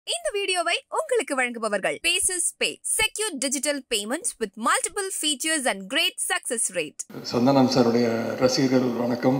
இந்த வீடியோவை உங்களுக்கு வழங்குபவர்கள் பேசஸ் pay secure digital payments with multiple features and great success rate Santhanam சாருடைய ரசிகர்கள் வணக்கம்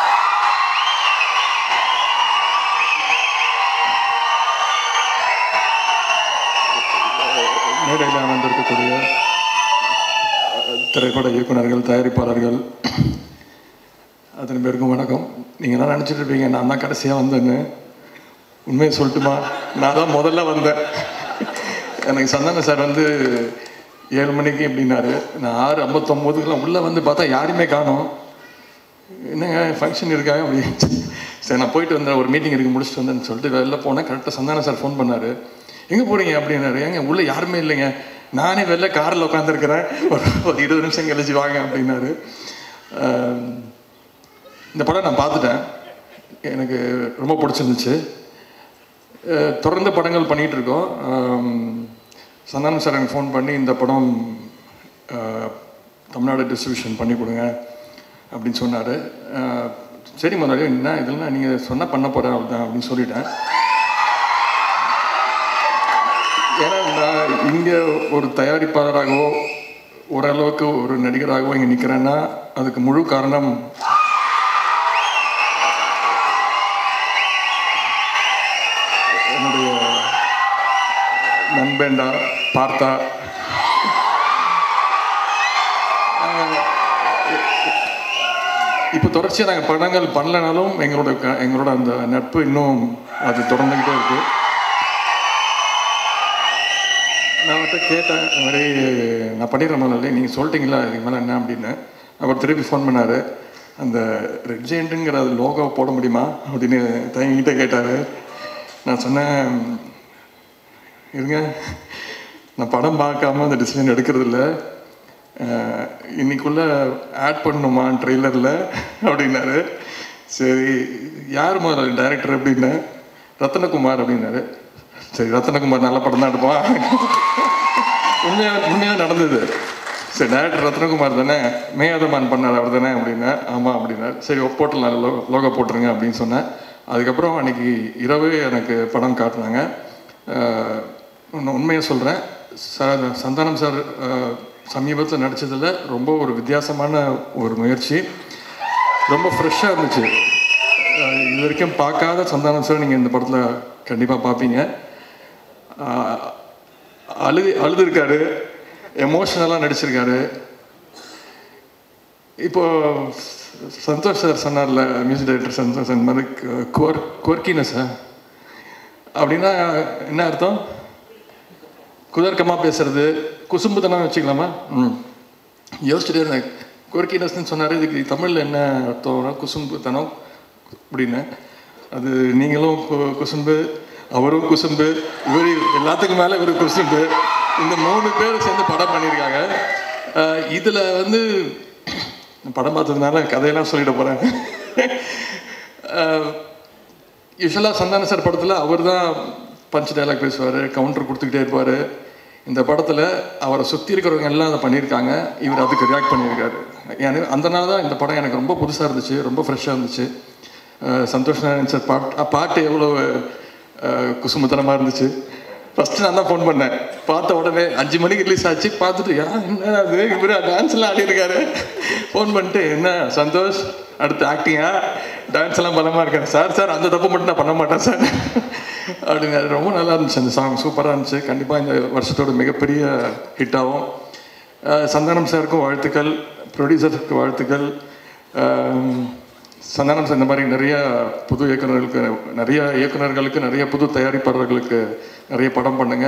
மேடையில் அமர்ந்திருக்கக்கூடிய அஹ், திரைப்பட இயக்குனர்கள் தயாரிப்பாளர்கள் அத்தனை பேருக்கும் வணக்கம் நீங்கள் என்ன நினச்சிட்டு இருப்பீங்க நான் தான் கடைசியாக வந்தேன்னு உண்மையை சொல்லட்டுமா நான் தான் முதல்ல வந்தேன் எனக்கு சந்தானம் சார் வந்து ஏழு மணிக்கு எப்படின்னாரு நான் ஆறு ஐம்பத்தொம்போதுக்குலாம் உள்ளே வந்து பார்த்தா யாருமே காணோம் என்னங்க ஃபங்க்ஷன் இருக்கா அப்படி சரி நான் போயிட்டு வந்தேன் ஒரு மீட்டிங் இருக்கு முடிச்சுட்டு வந்தேன்னு சொல்லிட்டு வெளில போனேன் கரெக்டாக சந்தானம் சார் ஃபோன் பண்ணார் எங்கே போகிறீங்க அப்படின்னாரு ஏங்க உள்ளே யாருமே இல்லைங்க நானே வெளில காரில் உட்காந்துருக்கிறேன் ஒரு ஒரு இருபது நிமிஷம் கழிச்சு வாங்க அப்படின்னாரு ஆம், இந்த படம் நான் பார்த்துட்டேன் எனக்கு ரொம்ப பிடிச்சிருந்துச்சு அஹ் தொடர்ந்து படங்கள் பண்ணிகிட்டு இருக்கோம் ஆம், சந்தானம் சார் எனக்கு ஃபோன் பண்ணி இந்த படம் அஹ், தமிழ்நாடு டிஸ்ட்ரிபியூஷன் பண்ணி கொடுங்க அப்படின்னு சொன்னார் சரி முதல்ல என்ன இதெல்லாம் நீங்கள் சொன்னால் பண்ண போகிறேன் அப்படிதான் அப்படின்னு சொல்லிட்டேன் ஏன்னா நான் இங்கே ஒரு தயாரிப்பாளராகவோ ஓரளவுக்கு ஒரு நடிகராகவோ இங்கே நிற்கிறேன்னா அதுக்கு முழு காரணம் என்னுடைய நண்பேண்டா பார்த்தா இப்போ தொடர்ச்சியாக நாங்கள் படங்கள் பண்ணலனாலும் எங்களோட க- எங்களோட அந்த நட்பு இன்னும் அது தொடர்ந்துக்கிட்டே இருக்கு நான் அவர்கிட்ட கேட்டேன் இந்த மாதிரி நான் பண்ணிடுறேன் முதல்ல நீங்கள் சொல்லிட்டீங்களா இதுக்கு மேலே என்ன அப்படின்னு அவர் திருப்பி ஃபோன் பண்ணார் அந்த ரெட் ஜெயண்ட்டுங்கிற அது லோகோ போட முடியுமா அப்படின்னு தயங்கிட்ட கேட்டார் நான் சொன்னேன் இருங்க நான் படம் பார்க்காம அந்த டிசிஷன் எடுக்கிறது இல்ல அஹ், இன்னைக்குள்ள ஆட் பண்ணணுமா ட்ரெய்லரில் அப்படின்னாரு சரி யார் முதல்ல டைரக்டர் அப்படின்னேன் ரத்னகுமார் அப்படின்னாரு சரி ரத்னகுமார் நல்ல படம் தான் எடுப்பான் உண்மையாக உண்மையாக நடந்தது சரி டேரக்டர் ரத்னகுமார் தானே மேயாதமான் பண்ணார் அவர் தானே அப்படின்னா ஆமாம் அப்படின்னார் சரி போட்டுடலாம் லோ லோகோ போட்டுருங்க அப்படின்னு சொன்னேன் அதுக்கப்புறம் அன்னைக்கு இரவு எனக்கு படம் காட்டினாங்க அஹ், உண்மை- உண்மையை சொல்கிறேன் சார் சந்தானம் சார் சமீபத்தில் நடித்ததில் ரொம்ப ஒரு வித்தியாசமான ஒரு முயற்சி ரொம்ப ஃப்ரெஷ்ஷாக இருந்துச்சு அஹ், இது வரைக்கும் பார்க்காத சந்தானம் சார் நீங்கள் இந்த படத்தில் கண்டிப்பாக பார்ப்பீங்க அஹ், அழுது அழுதுருக்காரு எமோஷ்னலாக நடிச்சிருக்காரு இப்போ சந்தோஷ் சார் சொன்னார்ல மியூசிக் டைரக்டர் சந்தோஷ் சார் இந்த மாதிரி கோர் கோர்க்கினஸா அப்படின்னா என்ன அர்த்தம் குதர்க்கமாக பேசுறது குசும்புத்தனம் வச்சுக்கலாமா ம் யோசிச்சுட்டே இருந்தேன் கோர்க்கினஸ்ன்னு சொன்னார் இதுக்கு தமிழில் என்ன அர்த்தம்னா குசும்புத்தனம் அப்படின்னு அது நீங்களும் கு- குசும்பு அவரும் குசும்பு இவர் எல்லாத்துக்கும் மேலே இவர் குசும்பு இந்த மூணு பேர் சேர்ந்து படம் பண்ணியிருக்காங்க அஹ் இதுல வந்து படம் பார்த்ததுனால கதையெல்லாம் சொல்லிட போகிறேன் யூஸ்வலாக சந்தான சார் படத்தில் அவர் தான் பஞ்ச் டைலாக் பேசுவார் கவுண்டர் கொடுத்துக்கிட்டே இருப்பார் இந்த படத்தில் அவரை சுற்றி இருக்கிறவங்க எல்லாம் அதை பண்ணியிருக்காங்க இவர் அதுக்கு ரியாக்ட் பண்ணியிருக்காரு எனக்கு அந்த நாள் தான் இந்த படம் எனக்கு ரொம்ப புதுசாக இருந்துச்சு ரொம்ப ஃப்ரெஷ்ஷாக இருந்துச்சு அஹ் சந்தோஷ் நாராயண் சார் பாட்டு பாட்டு எவ்வளோ அஹ் குசுமுத்தனமாக இருந்துச்சு ஃபஸ்ட்டு நான் தான் ஃபோன் பண்ணேன் பார்த்த உடனே அஞ்சு மணிக்கு ரிலீஸ் ஆச்சு பார்த்துட்டு யா என்ன அது இவர் டான்ஸ்லாம் ஆடிருக்காரு ஃபோன் பண்ணிட்டு என்ன சந்தோஷ் அடுத்து ஆக்டிங்கா டான்ஸ் எல்லாம் பலமாக இருக்கேன் சார் சார் அந்த தப்பு மட்டும் நான் பண்ண மாட்டேன் சார் அப்படின்னாரு ரொம்ப நல்லா இருந்துச்சு அந்த சாங் சூப்பராக இருந்துச்சு கண்டிப்பாக இந்த வருஷத்தோட மிகப்பெரிய ஹிட் ஆகும் அஹ் சந்தானம் சாருக்கும் வாழ்த்துக்கள் ப்ரொடியூசருக்கு வாழ்த்துக்கள் அஹ் சந்தானம் சார் இந்த மாதிரி நிறைய புது இயக்குனர்களுக்கு நிறைய இயக்குனர்களுக்கு நிறைய புது தயாரிப்பாளர்களுக்கு நிறைய படம் பண்ணுங்க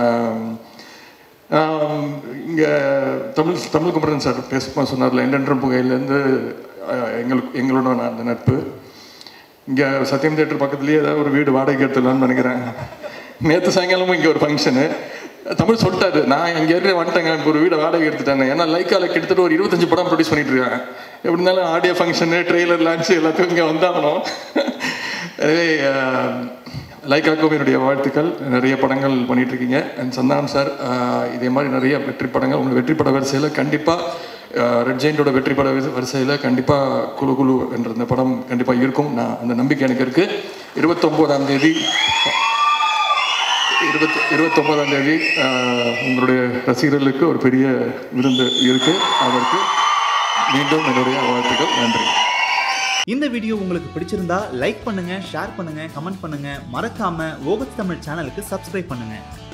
இங்கே தமிழ் தமிழ் குமரன் சார் பேசும்போது சொன்னார்ல எண்டென்றும் புகையிலேருந்து எங்களுக்கு எங்களோட அந்த நட்பு இங்கே சத்யம் தேட்டர் பக்கத்துலேயே ஏதாவது ஒரு வீடு வாடகைக்கு எடுத்துடலாம்னு நினைக்கிறேன் நேற்று சாயங்காலமும் இங்கே ஒரு ஃபங்க்ஷனு தமிழ் சொல்லிட்டாரு நான் இங்கே ஏற்கனவே வந்துட்டேங்க இப்போ ஒரு வீடை வாடகை எடுத்துட்டேன் ஏன்னா லைக்கால கிட்டத்தட்ட ஒரு இருபத்தஞ்சு படம் ப்ரொடியூஸ் பண்ணிட்டு இருக்காங்க எப்படி இருந்தாலும் ஆடியோ ஃபங்க்ஷனு ட்ரெய்லர் லான்ச் எல்லாத்துக்கும் இங்கே வந்தாகணும் எனவே அஹ், லைக்காக்கும் என்னுடைய வாழ்த்துக்கள் நிறைய படங்கள் பண்ணிட்டு இருக்கீங்க அண்ட் சந்தானம் சார் அஹ், இதே மாதிரி நிறைய வெற்றி படங்கள் உங்கள் வெற்றி பட வரிசையில் கண்டிப்பாக ரெட் ஜெயிண்டோட வெற்றி பட வரிசையில் கண்டிப்பாக குழு குழு என்ற இந்த படம் கண்டிப்பாக இருக்கும் நான் அந்த நம்பிக்கை எனக்கு இருக்குது இருபத்தொம்போதாம் தேதி இருபத்தி இருபத்தொம்போதாம் தேதி ஆஹ், உங்களுடைய ரசிகர்களுக்கு ஒரு பெரிய விருந்து இருக்கு அதற்கு மீண்டும் என்னுடைய வாழ்த்துக்கள் நன்றி இந்த வீடியோ உங்களுக்கு பிடிச்சிருந்தா லைக் பண்ணுங்க ஷேர் பண்ணுங்க கமெண்ட் பண்ணுங்க மறக்காம ஓகத் தமிழ் சேனலுக்கு சப்ஸ்கிரைப் பண்ணுங்க